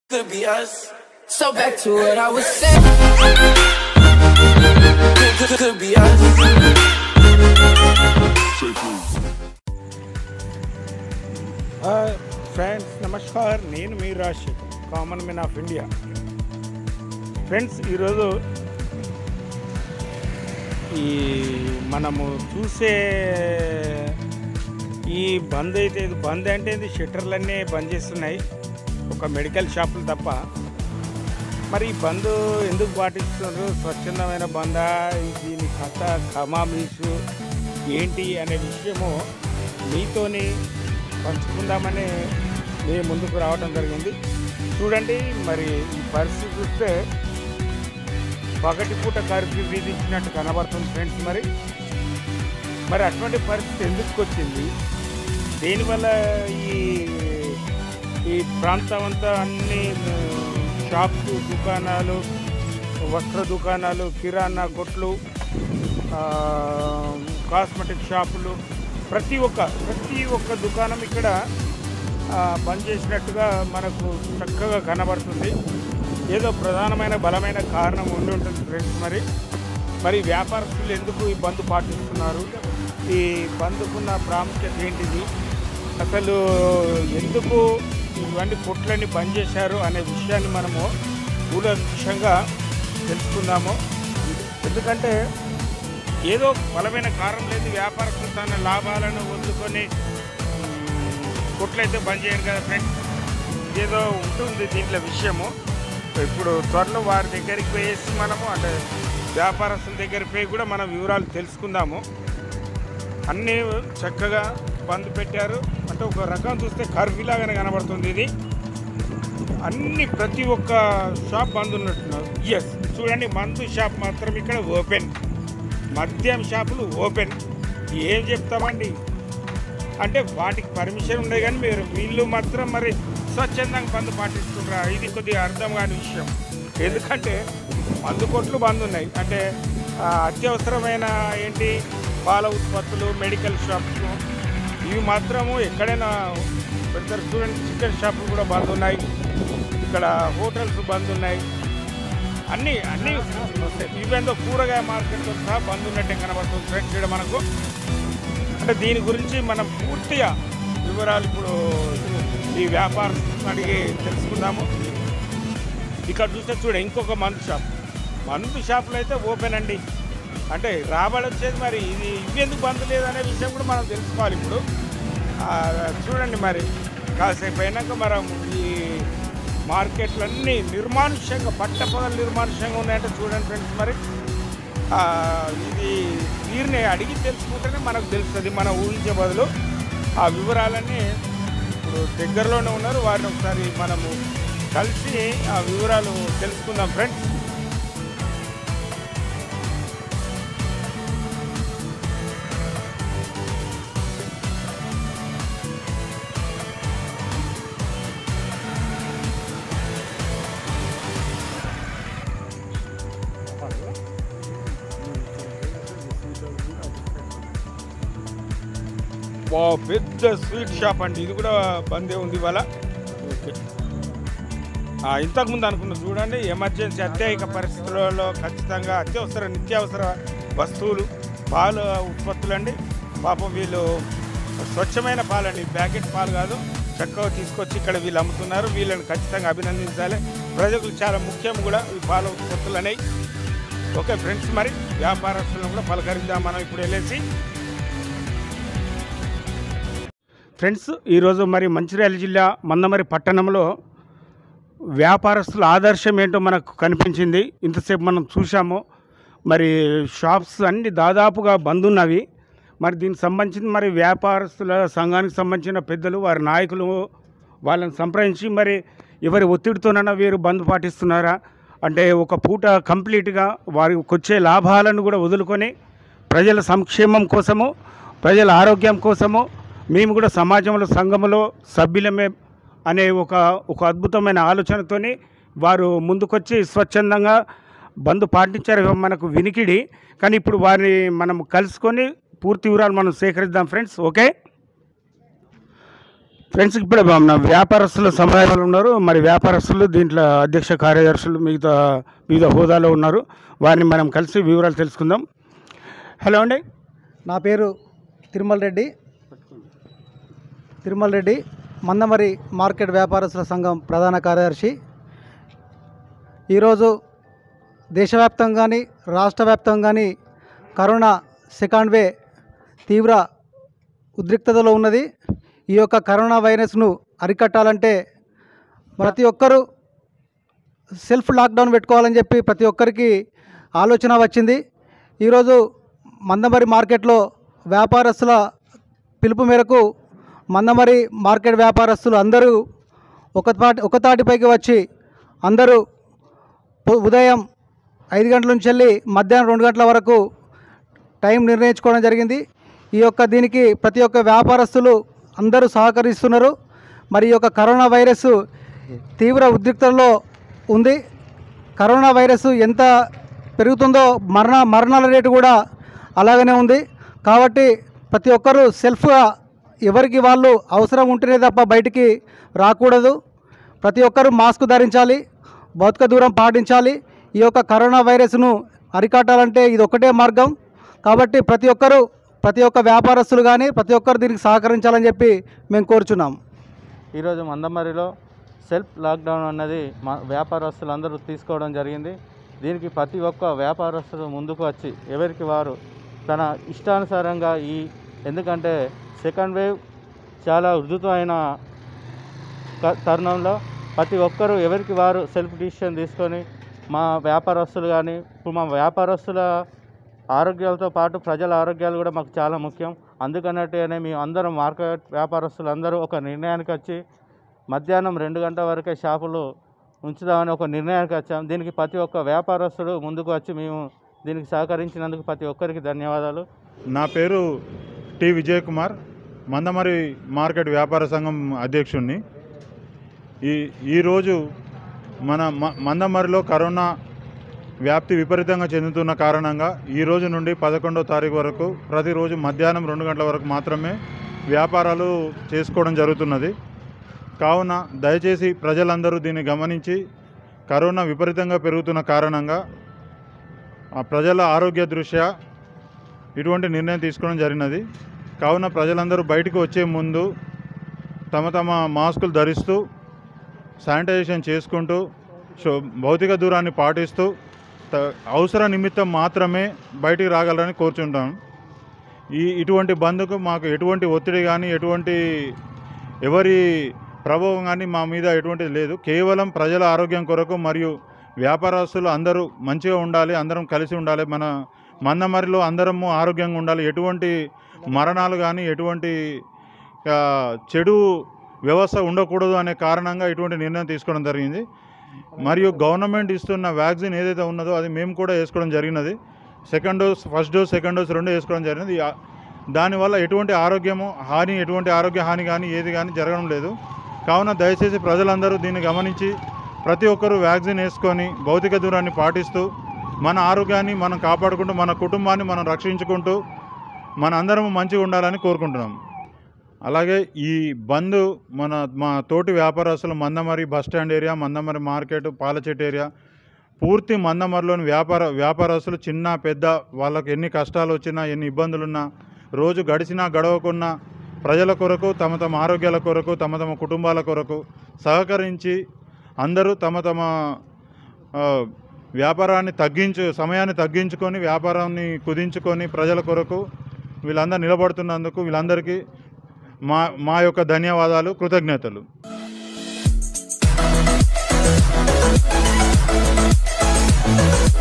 could be us. So back to what I was saying. Could, could, could be us. Friends నమస్కార్ నేను మీ Rajasekhar common men of India friends ఈరోజు ఈ మనము చూసే ఈ బంద్ అయితే ఇది బంద్ అంటే ఇది షట్టర్లన్నీ బంద్ చేస్తున్నాయి ఒక మెడికల్ షాపులు తప్ప మరి ఈ బంద్ ఎందుకు పాటిస్తున్నారు స్వచ్ఛందమైన బందా దీని కథ కమామీసు ఏంటి అనే విషయము మీతోని పంచుకుందామని మేము ముందుకు రావడం జరిగింది చూడండి మరి ఈ పరిస్థితి చూస్తే పగటిపూట కర్ఫ్యూ విధించినట్టు కనబడుతుంది ఫ్రెండ్స్ మరి మరి అటువంటి పరిస్థితి ఎందుకు వచ్చింది దీనివల్ల ఈ ఈ ప్రాంతం అంతా అన్ని షాప్స్ దుకాణాలు వస్త్ర దుకాణాలు కిరాణా కొట్లు ఆ, కాస్మెటిక్ షాపులు ప్రతి ఒక్క ప్రతి ఒక్క దుకాణం ఇక్కడ ఆ, బంద్ చేసినట్టుగా మనకు చక్కగా కనబడుతుంది ఏదో ప్రధానమైన బలమైన కారణం ఉండి ఉంటుంది ఫ్రెండ్స్ మరి మరి వ్యాపారస్తులు ఎందుకు ఈ బంద్ పాటిస్తున్నారు ఈ బంద్కున్న ప్రాముఖ్యత ఏంటిది అసలు ఎందుకు ఇవన్నీ కొట్లన్నీ బంద్ చేశారు అనే విషయాన్ని మనము కూలంకషంగా తెలుసుకుందాము ఎందుకంటే ఏదో బలమైన కారణం లేదు వ్యాపారస్తులు తన లాభాలను వదులుకొని కొట్లయితే బంద్ చేయరు కదా ఫ్రెండ్స్ ఏదో ఉంటుంది దీంట్లో విషయము ఇప్పుడు త్వరలో వారి దగ్గరికి పోయేసి మనము అంటే వ్యాపారస్తుల దగ్గరికి పోయి కూడా మన వివరాలు తెలుసుకుందాము అన్నీ చక్కగా బంద్ పెట్టారు అంటే ఒక రకం చూస్తే కర్ఫ్యూ లాగానే కనబడుతుంది ఇది అన్ని ప్రతి ఒక్క షాప్ బంద్ ఉన్నట్టున్నారు ఎస్ చూడండి మందు షాప్ మాత్రం ఇక్కడ ఓపెన్ మద్యం షాపులు ఓపెన్ ఏం చెప్తామండి అంటే వాటికి పర్మిషన్ ఉండదు కానీ మీరు వీళ్ళు మాత్రం మరి స్వచ్ఛందంగా బంద్ పాటిస్తుండ్రా ఇది కొద్దిగా అర్థం కాని విషయం ఎందుకంటే మందు కొట్లు బంద్ ఉన్నాయి అంటే ఆ, అత్యవసరమైన ఏంటి పాల ఉత్పత్తులు మెడికల్ షాప్స్ ఇవి మాత్రము ఎక్కడైనా పెడతారు చూడండి చికెన్ షాపులు కూడా బంద్ ఉన్నాయి ఇక్కడ హోటల్స్ బంద్ ఉన్నాయి అన్నీ అన్నీ ఈవెందో కూరగాయ మార్కెట్తో సహా బంద్ ఉన్నట్టే కనబడుతుంది ఫ్రెండ్స్ ఇక్కడ మనకు అంటే దీని గురించి మనం పూర్తిగా వివరాలు ఇప్పుడు ఈ వ్యాపారం అడిగి తెలుసుకుందాము ఇక్కడ చూస్తే చూడ ఇంకొక మందు షాప్ మందు షాపులు అయితే ఓపెన్ అండి అంటే రాబడి వచ్చేది మరి ఇది ఇవి ఎందుకు బంద్ లేదనే విషయం కూడా మనం తెలుసుకోవాలి ఇప్పుడు ఆ, చూడండి మరి కాసేపు అయినాక మనం ఈ మార్కెట్లన్నీ నిర్మానుష్యంగా పట్టపగలు నిర్మానుష్యంగా ఉన్నాయంటే చూడండి ఫ్రెండ్స్ మరి ఆ, ఇది వీరిని అడిగి తెలుసుకుంటేనే మనకు తెలుస్తుంది మనం ఊహించే బదులు ఆ వివరాలన్నీ ఇప్పుడు దగ్గరలోనే ఉన్నారు వారిని ఒకసారి మనము కలిసి ఆ వివరాలు తెలుసుకుందాం ఫ్రెండ్స్ వా పెద్ద స్వీట్ షాప్ అండి ఇది కూడా బందే ఉంది ఇవాళ ఓకే ఆ, ఇంతకుముందు అనుకున్న చూడండి ఎమర్జెన్సీ అత్యయిక పరిస్థితులలో ఖచ్చితంగా అత్యవసర నిత్యావసర వస్తువులు పాలు ఉత్పత్తులు అండి పాపం వీళ్ళు స్వచ్ఛమైన పాలండి ప్యాకెట్ పాలు కాదు చక్కగా తీసుకొచ్చి ఇక్కడ వీళ్ళు అమ్ముతున్నారు వీళ్ళని ఖచ్చితంగా అభినందించాలి ప్రజలకు చాలా ముఖ్యం కూడా ఈ పాల ఉత్పత్తులు అనేవి ఓకే ఫ్రెండ్స్ మరి వ్యాపారస్తులను కూడా పలకరిద్దాం మనం ఇప్పుడు వెళ్ళేసి ఫ్రెండ్స్ ఈరోజు మరి మంచిర్యాల జిల్లా మందమరి పట్టణంలో వ్యాపారస్తుల ఆదర్శం ఏంటో మనకు కనిపించింది ఇంతసేపు మనం చూసాము మరి షాప్స్ అన్ని దాదాపుగా బంద్ ఉన్నవి మరి దీనికి సంబంధించి మరి వ్యాపారస్తుల సంఘానికి సంబంధించిన పెద్దలు వారి నాయకులు వాళ్ళని సంప్రదించి మరి ఎవరి ఒత్తిడితోనైనా వీరు బంద్ పాటిస్తున్నారా అంటే ఒక పూట కంప్లీట్గా వారికి వచ్చే లాభాలను కూడా వదులుకొని ప్రజల సంక్షేమం కోసము ప్రజల ఆరోగ్యం కోసము మేము కూడా సమాజంలో సంఘంలో సభ్యులమే అనే ఒక ఒక అద్భుతమైన ఆలోచనతోని వారు ముందుకొచ్చి స్వచ్ఛందంగా బంద్ పాటించారు మనకు వినికిడి కానీ ఇప్పుడు వారిని మనం కలుసుకొని పూర్తి వివరాలు మనం సేకరిద్దాం ఫ్రెండ్స్ ఓకే ఫ్రెండ్స్ ఇప్పుడు మన వ్యాపారస్తులు సమాజంలో ఉన్నారు మరి వ్యాపారస్తులు దీంట్లో అధ్యక్ష కార్యదర్శులు మిగతా వివిధ హోదాలో ఉన్నారు వారిని మనం కలిసి వివరాలు తెలుసుకుందాం హలో అండి నా పేరు తిరుమల రెడ్డి తిరుమల రెడ్డి మందమరి మార్కెట్ వ్యాపారస్తుల సంఘం ప్రధాన కార్యదర్శి ఈరోజు దేశవ్యాప్తంగా కానీ రాష్ట్ర వ్యాప్తంగా కానీ కరోనా సెకండ్ వే తీవ్ర ఉద్రిక్తతలో ఉన్నది ఈ యొక్క కరోనా వైరస్ను అరికట్టాలంటే ప్రతి ఒక్కరూ సెల్ఫ్ లాక్డౌన్ పెట్టుకోవాలని చెప్పి ప్రతి ఒక్కరికి ఆలోచన వచ్చింది ఈరోజు మందమరి మార్కెట్లో వ్యాపారస్తుల పిలుపు మేరకు మందమరి మార్కెట్ వ్యాపారస్తులు అందరూ ఒక తాటి ఒక తాటిపైకి వచ్చి అందరూ ఉ- ఉదయం ఐదు గంటల నుంచి వెళ్ళి మధ్యాహ్నం రెండు గంటల వరకు టైం నిర్ణయించుకోవడం జరిగింది ఈ యొక్క దీనికి ప్రతి ఒక్క వ్యాపారస్తులు అందరూ సహకరిస్తున్నారు మరి ఈ యొక్క కరోనా వైరస్ తీవ్ర ఉద్రిక్తలో ఉంది కరోనా వైరస్ ఎంత పెరుగుతుందో మరణ మరణాల రేటు కూడా అలాగనే ఉంది కాబట్టి ప్రతి ఒక్కరూ సెల్ఫ్గా ఎవరికి వాళ్ళు అవసరం ఉంటేనే తప్ప బయటికి రాకూడదు ప్రతి ఒక్కరూ మాస్క్ ధరించాలి భౌతిక దూరం పాటించాలి ఈ యొక్క కరోనా వైరస్ను అరికట్టాలంటే ఇది ఒకటే మార్గం కాబట్టి ప్రతి ఒక్కరూ ప్రతి ఒక్క వ్యాపారస్తులు కానీ ప్రతి ఒక్కరు దీనికి సహకరించాలని చెప్పి మేము కోరుచున్నాం ఈరోజు మందమరిలో సెల్ఫ్ లాక్డౌన్ అన్నది మా వ్యాపారస్తులందరూ తీసుకోవడం జరిగింది దీనికి ప్రతి ఒక్క వ్యాపారస్తులు ముందుకు వచ్చి ఎవరికి వారు తన ఇష్టానుసారంగా ఈ ఎందుకంటే సెకండ్ వేవ్ చాలా ఉధృతమైన క- తరుణంలో ప్రతి ఒక్కరూ ఎవరికి వారు సెల్ఫ్ డిసిషన్ తీసుకొని మా వ్యాపారస్తులు కానీ ఇప్పుడు మా వ్యాపారస్తుల ఆరోగ్యాలతో పాటు ప్రజల ఆరోగ్యాలు కూడా మాకు చాలా ముఖ్యం అందుకన్నట్టుగానే మేము అందరం మార్కెట్ వ్యాపారస్తులు అందరూ ఒక నిర్ణయానికి వచ్చి మధ్యాహ్నం రెండు గంటల వరకే షాపులు ఉంచుదామని ఒక నిర్ణయానికి వచ్చాం దీనికి ప్రతి ఒక్క వ్యాపారస్తుడు ముందుకు వచ్చి మేము దీనికి సహకరించినందుకు ప్రతి ఒక్కరికి ధన్యవాదాలు నా పేరు టి విజయ్ కుమార్ మందమరి మార్కెట్ వ్యాపార సంఘం అధ్యక్షుడిని ఈ ఈరోజు మన మ- మందమరిలో కరోనా వ్యాప్తి విపరీతంగా చెందుతున్న కారణంగా ఈ రోజు నుండి పదకొండో తారీఖు వరకు ప్రతిరోజు మధ్యాహ్నం రెండు గంటల వరకు మాత్రమే వ్యాపారాలు చేసుకోవడం జరుగుతున్నది కావున దయచేసి ప్రజలందరూ దీన్ని గమనించి కరోనా విపరీతంగా పెరుగుతున్న కారణంగా ఆ ప్రజల ఆరోగ్య దృష్ట్యా ఇటువంటి నిర్ణయం తీసుకోవడం జరిగినది కావున ప్రజలందరూ బయటకు వచ్చే ముందు తమ తమ మాస్కులు ధరిస్తూ శానిటైజేషన్ చేసుకుంటూ సో భౌతిక దూరాన్ని పాటిస్తూ త- అవసర నిమిత్తం మాత్రమే బయటికి రాగలరని కోరుచుంటాం ఈ ఇటువంటి బంద్కు మాకు ఎటువంటి ఒత్తిడి కానీ ఎటువంటి ఎవరి ప్రభావం కానీ మా మీద ఎటువంటిది లేదు కేవలం ప్రజల ఆరోగ్యం కొరకు మరియు వ్యాపారస్తులు అందరూ మంచిగా ఉండాలి అందరం కలిసి ఉండాలి మన మందమరిలో అందరము ఆరోగ్యంగా ఉండాలి ఎటువంటి మరణాలు కానీ ఎటువంటి ఆ, చెడు వ్యవస్థ ఉండకూడదు అనే కారణంగా ఇటువంటి నిర్ణయం తీసుకోవడం జరిగింది మరియు గవర్నమెంట్ ఇస్తున్న వ్యాక్సిన్ ఏదైతే ఉన్నదో అది మేము కూడా వేసుకోవడం జరిగినది second dose first dose second dose రెండు వేసుకోవడం జరిగింది ఆ- దానివల్ల ఎటువంటి ఆరోగ్యము హాని ఎటువంటి ఆరోగ్య హాని కానీ ఏది కానీ జరగడం లేదు కావున దయచేసి ప్రజలందరూ దీన్ని గమనించి ప్రతి ఒక్కరూ వ్యాక్సిన్ వేసుకొని భౌతిక దూరాన్ని పాటిస్తూ మన ఆరోగ్యాన్ని మనం కాపాడుకుంటూ మన కుటుంబాన్ని మనం రక్షించుకుంటూ మన అందరం మంచిగా ఉండాలని కోరుకుంటున్నాం అలాగే ఈ బంద్ మన మా తోటి వ్యాపారస్తులు Mandamarri bus stand area Mandamarri market పాలచెట్టు ఏరియా పూర్తి మందమరిలోని వ్యాపార వ్యాపారస్తులు చిన్న పెద్ద వాళ్ళకి ఎన్ని కష్టాలు వచ్చినా ఎన్ని ఇబ్బందులున్నా రోజు గడిచినా గడవకున్నా ప్రజల కొరకు తమ తమ ఆరోగ్యాల కొరకు తమ తమ కుటుంబాల కొరకు సహకరించి అందరూ తమ తమ ఆ, వ్యాపారాన్ని తగ్గించు సమయాన్ని తగ్గించుకొని వ్యాపారాన్ని కుదించుకొని ప్రజల కొరకు వీళ్ళందరూ నిలబడుతున్నందుకు వీళ్ళందరికీ మా మా యొక్క ధన్యవాదాలు కృతజ్ఞతలు Thank